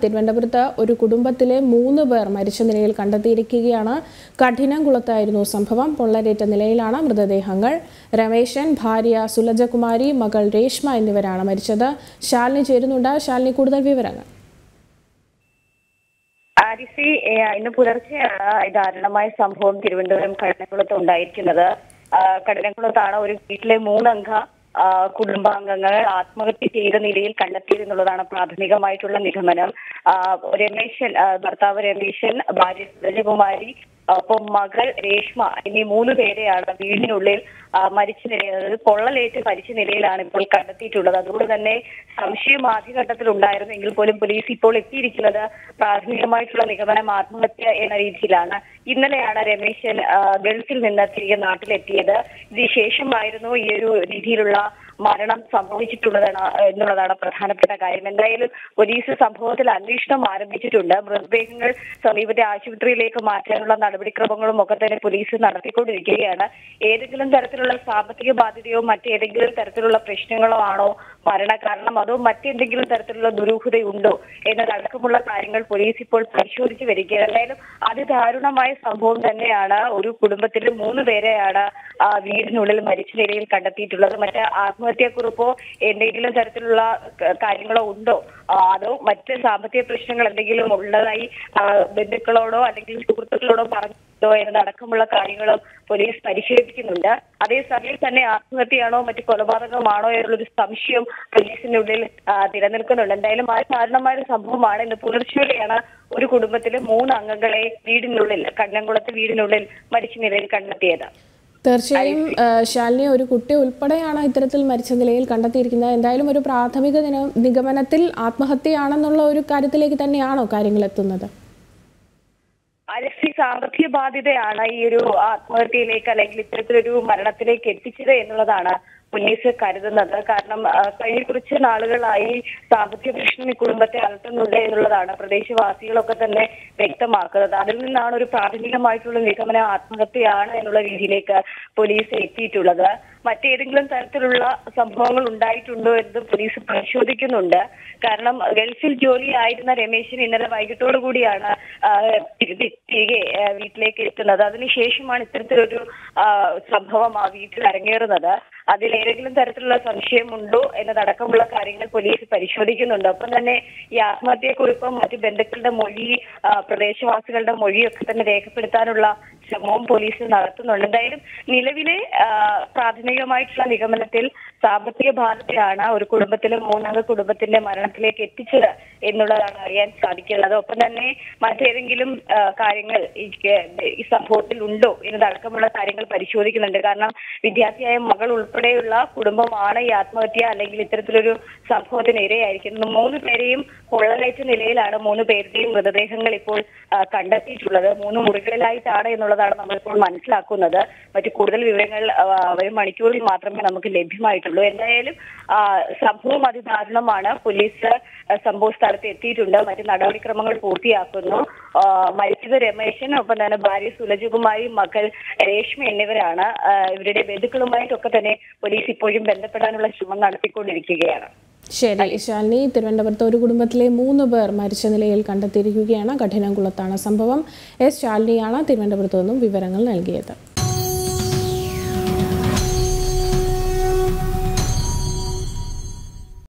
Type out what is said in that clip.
തിരുവനന്തപുരത്ത് ഒരു കുടുംബത്തിലെ മൂന്ന് പേർ മരിച്ച നിലയിൽ കണ്ടെത്തിയിരിക്കുകയാണ് കഠിനംകുളത്തായിരുന്നു സംഭവം പൊള്ളലേറ്റ നിലയിലാണ് മൃതദേഹങ്ങൾ രമേശൻ ഭാര്യ സുലജകുമാരി മകൾ രേഷ്മ എന്നിവരാണ് മരിച്ചത് ശാലിനി ചേരുന്നുണ്ട് ശാലിനി കൂടുതൽ വിവരങ്ങൾ ആരിസി ഏഹ്, ഇന്ന് പുലർച്ചെയാണ് ഈ ദാരുണമായ സംഭവം തിരുവനന്തപുരം കടനക്കുളത്ത് ഉണ്ടായിരിക്കുന്നത് ആ, കടനക്കുളത്താണ് ഒരു വീട്ടിലെ മൂന്നംഗ ആ, കുടുംബാംഗങ്ങൾ ആത്മഹത്യ ചെയ്ത നിലയിൽ കണ്ടെത്തിയതെന്നുള്ളതാണ് പ്രാഥമികമായിട്ടുള്ള നിഗമനം ആ, രമേശൻ ആ, ഭർത്താവ് രമേശൻ ഭാര്യ സുരജകുമാരി ഒപ്പം മകൾ രേഷ്മ എന്നീ മൂന്ന് പേരെയാണ് വീടിനുള്ളിൽ ആ, മരിച്ച നിലയിൽ അതായത് പൊള്ളലേറ്റ് മരിച്ച നിലയിലാണ് ഇപ്പോൾ കണ്ടെത്തിയിട്ടുള്ളത് അതുകൊണ്ട് തന്നെ സംശയം ആദ്യഘട്ടത്തിൽ ഉണ്ടായിരുന്നു എങ്കിൽ പോലും പോലീസ് ഇപ്പോൾ എത്തിയിരിക്കുന്നത് പ്രാഥമികമായിട്ടുള്ള നിഗമനം ആത്മഹത്യ എന്ന രീതിയിലാണ് ഇന്നലെയാണ് രമേശൻ ആ, ഗൾഫിൽ നിന്ന് തിരികെ നാട്ടിലെത്തിയത് ഇതിന് ശേഷമായിരുന്നു ഈ ഒരു രീതിയിലുള്ള മരണം സംഭവിച്ചിട്ടുള്ളതാണ് എന്നുള്ളതാണ് പ്രധാനപ്പെട്ട കാര്യം എന്തായാലും പോലീസ് സംഭവത്തിൽ അന്വേഷണം ആരംഭിച്ചിട്ടുണ്ട് മൃതദേഹങ്ങൾ സമീപത്തെ ആശുപത്രിയിലേക്ക് മാറ്റാനുള്ള നടപടിക്രമങ്ങളും ഒക്കെ തന്നെ പോലീസ് നടത്തിക്കൊണ്ടിരിക്കുകയാണ് ഏതെങ്കിലും തരത്തിലുള്ള സാമ്പത്തിക ബാധ്യതയോ മറ്റേതെങ്കിലും തരത്തിലുള്ള പ്രശ്നങ്ങളോ ആണോ മരണകാരണം അതോ മറ്റെന്തെങ്കിലും തരത്തിലുള്ള ദുരൂഹതയുണ്ടോ എന്നതടക്കമുള്ള കാര്യങ്ങൾ പോലീസ് ഇപ്പോൾ പരിശോധിച്ച് വരികയാണ് എന്തായാലും അതിദാരുണമായ സംഭവം തന്നെയാണ് ഒരു കുടുംബത്തിൽ മൂന്ന് പേരെയാണ് ആ വീടിനുള്ളിൽ മരിച്ച നിലയിൽ കണ്ടെത്തിയിട്ടുള്ളത് മറ്റ് ആത്മഹത്യാക്കുറിപ്പോ എന്തെങ്കിലും തരത്തിലുള്ള ക- കാര്യങ്ങളോ ഉണ്ടോ ആ, അതോ മറ്റ് സാമ്പത്തിക പ്രശ്നങ്ങൾ എന്തെങ്കിലും ഉള്ളതായി ആ, ബന്ധുക്കളോടോ അല്ലെങ്കിൽ സുഹൃത്തുക്കളോടോ പറഞ്ഞോ എന്നതടക്കമുള്ള കാര്യങ്ങളും പോലീസ് പരിശോധിക്കുന്നുണ്ട് അതേസമയം തന്നെ ആത്മഹത്യയാണോ മറ്റു കൊലപാതകമാണോ എന്നുള്ളൊരു സംശയം പോലീസിനുള്ളിൽ ആ, നിലനിൽക്കുന്നുണ്ട് എന്തായാലും ആ കാരണമായ ഒരു സംഭവമാണ് ഇന്ന് പുലർച്ചെയാണ് ഒരു കുടുംബത്തിലെ മൂന്ന് അംഗങ്ങളെ വീടിനുള്ളിൽ കണ്ണംകുളത്ത് വീടിനുള്ളിൽ മരിച്ച നിലയിൽ കണ്ടെത്തിയത് തീർച്ചയായും ആ, ശാലിനി ഒരു കുട്ടി ഉൾപ്പെടെയാണ് ഇത്തരത്തിൽ മരിച്ച നിലയിൽ കണ്ടെത്തിയിരിക്കുന്നത് എന്തായാലും ഒരു പ്രാഥമിക നിന- നിഗമനത്തിൽ ആത്മഹത്യയാണെന്നുള്ള ഒരു കാര്യത്തിലേക്ക് തന്നെയാണോ കാര്യങ്ങൾ എത്തുന്നത് അലക്സി സാമ്പത്തിക ബാധ്യതയാണ് ഈ ഒരു ആത്മഹത്യയിലേക്ക് അല്ലെങ്കിൽ ഇത്തരത്തിലൊരു മരണത്തിലേക്ക് എത്തിച്ചത് എന്നുള്ളതാണ് പോലീസ് കരുതുന്നത് കാരണം ആ, കഴിഞ്ഞ കുറച്ച് നാളുകളായി സാമ്പത്തിക പ്രശ്നം ഈ കുടുംബത്തെ അലട്ടുന്നുണ്ട് എന്നുള്ളതാണ് പ്രദേശവാസികളൊക്കെ തന്നെ വ്യക്തമാക്കുന്നത് അതിൽ നിന്നാണ് ഒരു പ്രാഥമികമായിട്ടുള്ള നിഗമനം ആത്മഹത്യയാണ് എന്നുള്ള രീതിയിലേക്ക് പോലീസ് എത്തിയിട്ടുള്ളത് മറ്റേതെങ്കിലും തരത്തിലുള്ള സംഭവങ്ങൾ ഉണ്ടായിട്ടുണ്ടോ എന്ന് പോലീസ് പരിശോധിക്കുന്നുണ്ട് കാരണം ഗൾഫിൽ ജോലിയായിരുന്ന രമേശിന് ഇന്നലെ വൈകിട്ടോടു കൂടിയാണ് ആ, തിരി- തിരികെ ആ, വീട്ടിലേക്ക് എത്തുന്നത് അതിനുശേഷമാണ് ഇത്തരത്തിലൊരു ആ, സംഭവം ആ വീട്ടിൽ അരങ്ങേറുന്നത് അതിൽ ഏതെങ്കിലും തരത്തിലുള്ള സംശയമുണ്ടോ എന്നതടക്കമുള്ള കാര്യങ്ങൾ പോലീസ് പരിശോധിക്കുന്നുണ്ട് ഒപ്പം തന്നെ ഈ ആത്മഹത്യക്കുറിപ്പും മറ്റു ബന്ധുക്കളുടെ മൊഴി ആ, പ്രദേശവാസികളുടെ മൊഴിയൊക്കെ തന്നെ രേഖപ്പെടുത്താനുള്ള ശ്രമവും പോലീസ് നടത്തുന്നുണ്ട് എന്തായാലും നിലവിലെ ആ, പ്രാഥമികമായിട്ടുള്ള നിഗമനത്തിൽ സാമ്പത്തിക ബാധ്യതയാണ് ഒരു കുടുംബത്തിലെ മൂന്നംഗ കുടുംബത്തിന്റെ മരണത്തിലേക്ക് എത്തിച്ചത് എന്നുള്ളതാണ് അറിയാൻ സാധിക്കുന്നത് ഒപ്പം തന്നെ മറ്റേതെങ്കിലും ആ, കാര്യങ്ങൾ ഈ കേ- ഈ സംഭവത്തിൽ ഉണ്ടോ എന്നതടക്കമുള്ള കാര്യങ്ങൾ പരിശോധിക്കുന്നുണ്ട് കാരണം വിദ്യാർത്ഥിയായ മകൾ ഉൾപ്പെടെയുള്ള കുടുംബമാണ് ഈ ആത്മഹത്യ അല്ലെങ്കിൽ ഇത്തരത്തിലൊരു സംഭവത്തിന് ഇരയായിരിക്കുന്നത് മൂന്ന് പേരെയും പൊള്ളലേറ്റ നിലയിലാണ് മൂന്ന് പേരുടെയും മൃതദേഹങ്ങൾ ഇപ്പോൾ ആ, കണ്ടെത്തിയിട്ടുള്ളത് മൂന്ന് മുറികളിലായിട്ടാണ് എന്നുള്ളതാണ് നമ്മളിപ്പോൾ മനസ്സിലാക്കുന്നത് മറ്റു കൂടുതൽ വിവരങ്ങൾ ആ, വരും മണിക്കൂറിൽ മാത്രമേ നമുക്ക് ലഭ്യമായിട്ടുള്ളൂ എന്തായാലും ആ, സംഭവം അതിദാരുണമാണ് പോലീസ് ആ, സംഭവ സ്ഥലത്ത് എത്തിയിട്ടുണ്ട് മറ്റു നടപടിക്രമങ്ങൾ പൂർത്തിയാക്കുന്നു ആ, മരിച്ചത് രമേശൻ ഒപ്പം തന്നെ ഭാര്യ സുലജകുമാരി മകൾ രേഷ്മ എന്നിവരാണ് ആ, ഇവരുടെ ബന്ധുക്കളുമായിട്ടൊക്കെ തന്നെ പോലീസ് ഇപ്പോഴും ബന്ധപ്പെടാനുള്ള ശ്രമം നടത്തിക്കൊണ്ടിരിക്കുകയാണ് ശരി ശാലിനി തിരുവനന്തപുരത്ത് ഒരു കുടുംബത്തിലെ മൂന്ന് പേർ മരിച്ച നിലയിൽ കണ്ടെത്തിയിരിക്കുകയാണ് കഠിനംകുളത്താണ് സംഭവം എസ് ശാലിനിയാണ് തിരുവനന്തപുരത്തു നിന്നും വിവരങ്ങൾ നൽകിയത്